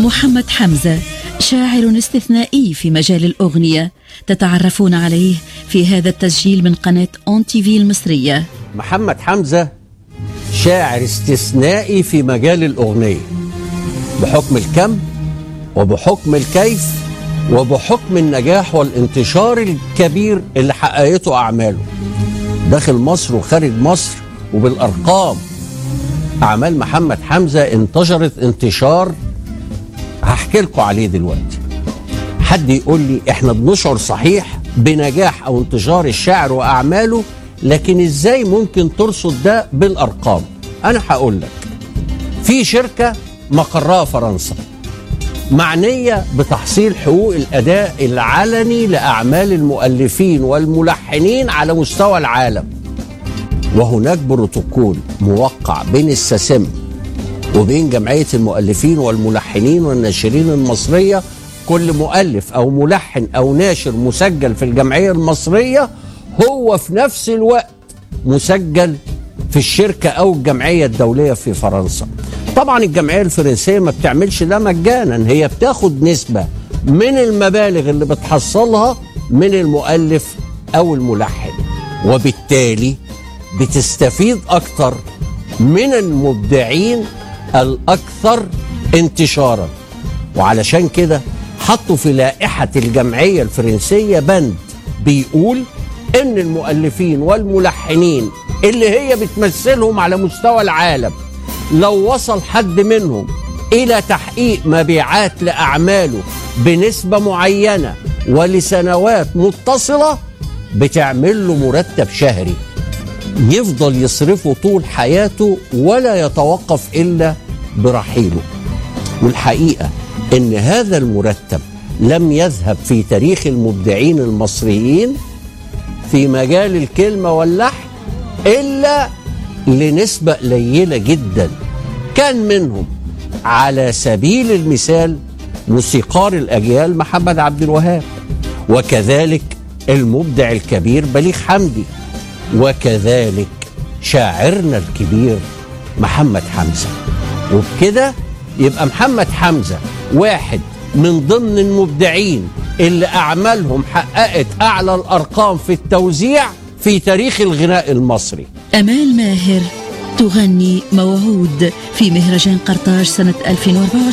محمد حمزة شاعر استثنائي في مجال الأغنية تتعرفون عليه في هذا التسجيل من قناة أون تي في المصرية محمد حمزة شاعر استثنائي في مجال الأغنية بحكم الكم وبحكم الكيف وبحكم النجاح والانتشار الكبير اللي حققته أعماله داخل مصر وخارج مصر وبالأرقام أعمال محمد حمزة انتشرت انتشار هحكي لكم عليه دلوقتي حد يقول لي احنا بنشعر صحيح بنجاح او انتشار الشاعر واعماله لكن ازاي ممكن ترصد ده بالارقام انا هقول لك في شركه مقرها فرنسا معنيه بتحصيل حقوق الاداء العلني لاعمال المؤلفين والملحنين على مستوى العالم وهناك بروتوكول موقع بين الساسم وبين جمعيه المؤلفين والملحنين والناشرين المصريه كل مؤلف او ملحن او ناشر مسجل في الجمعيه المصريه هو في نفس الوقت مسجل في الشركه او الجمعيه الدوليه في فرنسا. طبعا الجمعيه الفرنسيه ما بتعملش ده مجانا هي بتاخد نسبه من المبالغ اللي بتحصلها من المؤلف او الملحن وبالتالي بتستفيد اكتر من المبدعين الاكثر انتشارا وعلشان كده حطوا في لائحة الجمعية الفرنسية بند بيقول إن المؤلفين والملحنين اللي هي بتمثلهم على مستوى العالم لو وصل حد منهم إلى تحقيق مبيعات لأعماله بنسبة معينة ولسنوات متصلة بتعمل له مرتب شهري يفضل يصرفه طول حياته ولا يتوقف إلا برحيله والحقيقة ان هذا المرتب لم يذهب في تاريخ المبدعين المصريين في مجال الكلمه واللحن الا لنسبه قليله جدا كان منهم على سبيل المثال موسيقار الاجيال محمد عبد الوهاب وكذلك المبدع الكبير بليغ حمدي وكذلك شاعرنا الكبير محمد حمزه وبكده يبقى محمد حمزه واحد من ضمن المبدعين اللي أعمالهم حققت أعلى الأرقام في التوزيع في تاريخ الغناء المصري أمال ماهر تغني موعود في مهرجان قرطاج سنة 2024